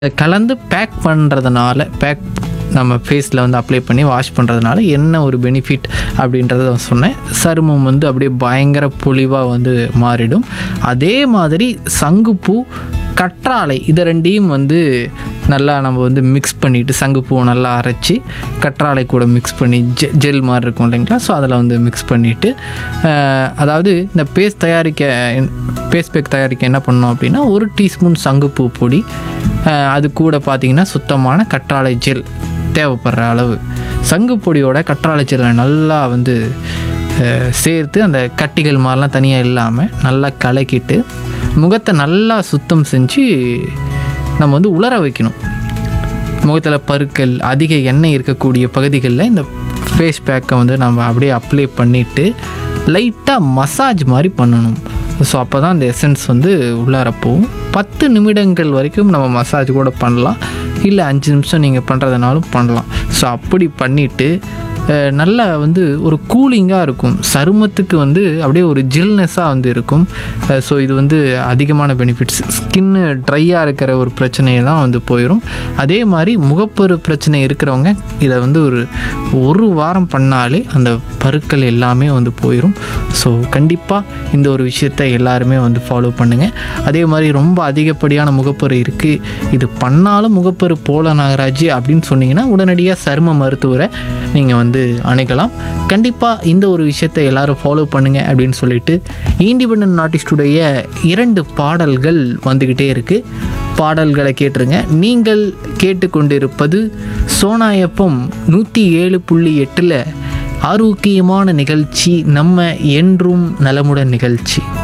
கலந்து பேக் பண்ணுறதுனால பேக் நம்ம ஃபேஸில் வந்து அப்ளை பண்ணி வாஷ் பண்ணுறதுனால என்ன ஒரு பெனிஃபிட் அப்படின்றத நான் சொன்னேன் சருமம் வந்து அப்படியே பயங்கர பொலிவாக வந்து மாறிடும் அதே மாதிரி சங்குப்பூ கற்றாழை இதை ரெண்டையும் வந்து நல்லா நம்ம வந்து மிக்ஸ் பண்ணிவிட்டு சங்குப்பூவை நல்லா அரைச்சி கற்றாழை கூட மிக்ஸ் பண்ணி ஜெ ஜெல் மாதிரி இருக்கும் இல்லைங்களா ஸோ அதில் வந்து மிக்ஸ் பண்ணிவிட்டு அதாவது இந்த பேஸ்ட் தயாரிக்க பேஸ்ட் பேக் தயாரிக்க என்ன பண்ணோம் அப்படின்னா ஒரு டீஸ்பூன் சங்குப்பூ பொடி அஹ், அது கூட பார்த்தீங்கன்னா சுத்தமான கற்றாழை ஜெல் தேவைப்படுற அளவு சங்கு பொடியோட கற்றாழை ஜெல்லை நல்லா வந்து அஹ், சேர்த்து அந்த கட்டிகள் மாதிரிலாம் தனியாக இல்லாமல் நல்லா கலக்கிட்டு முகத்தை நல்லா சுத்தம் செஞ்சு நம்ம வந்து உலர வைக்கணும் முகத்தில் பருக்கள் அதிக எண்ணெய் இருக்கக்கூடிய பகுதிகளில் இந்த ஃபேஸ் பேக்கை வந்து நம்ம அப்படியே அப்ளை பண்ணிவிட்டு லைட்டாக மசாஜ் மாதிரி பண்ணணும் ஸோ அப்போ தான் அந்த எசன்ஸ் வந்து உள்ளார போகும் பத்து நிமிடங்கள் வரைக்கும் நம்ம மசாஜ் கூட பண்ணலாம் இல்லை அஞ்சு நிமிஷம் நீங்கள் பண்ணுறதுனாலும் பண்ணலாம் ஸோ அப்படி பண்ணிவிட்டு அஹ், நல்லா வந்து ஒரு கூலிங்காக இருக்கும் சருமத்துக்கு வந்து அப்படியே ஒரு ஜில்னஸாக வந்து இருக்கும் ஸோ இது வந்து அதிகமான பெனிஃபிட்ஸ் ஸ்கின்னு ட்ரையாக இருக்கிற ஒரு பிரச்சனையை தான் வந்து போயிடும் அதே மாதிரி முகப்பரு பிரச்சனை இருக்கிறவங்க இதை வந்து ஒரு ஒரு வாரம் பண்ணாலே அந்த பருக்கள் எல்லாமே வந்து போயிடும் ஸோ கண்டிப்பாக இந்த ஒரு விஷயத்தை எல்லாருமே வந்து ஃபாலோ பண்ணுங்கள் அதே மாதிரி ரொம்ப அதிகப்படியான முகப்பரு இருக்குது இது பண்ணாலும் முகப்பரு போல நாகராஜ் அப்படின்னு சொன்னீங்கன்னா உடனடியாக சரும மருத்துவரை நீங்கள் வந்து அணுகலாம் கண்டிப்பாக இந்த ஒரு விஷயத்தை எல்லாரும் ஃபாலோ பண்ணுங்கள் அப்படின்னு சொல்லிட்டு இண்டிபெண்ட் ஆர்டிஸ்டுடைய இரண்டு பாடல்கள் வந்துக்கிட்டே இருக்குது பாடல்களை கேட்டுருங்க நீங்கள் கேட்டுக்கொண்டிருப்பது சோனாயப்பம் நூற்றி ஏழு புள்ளி எட்டில் ஆரோக்கியமான நிகழ்ச்சி நம்ம என்றும் நலமுடன் நிகழ்ச்சி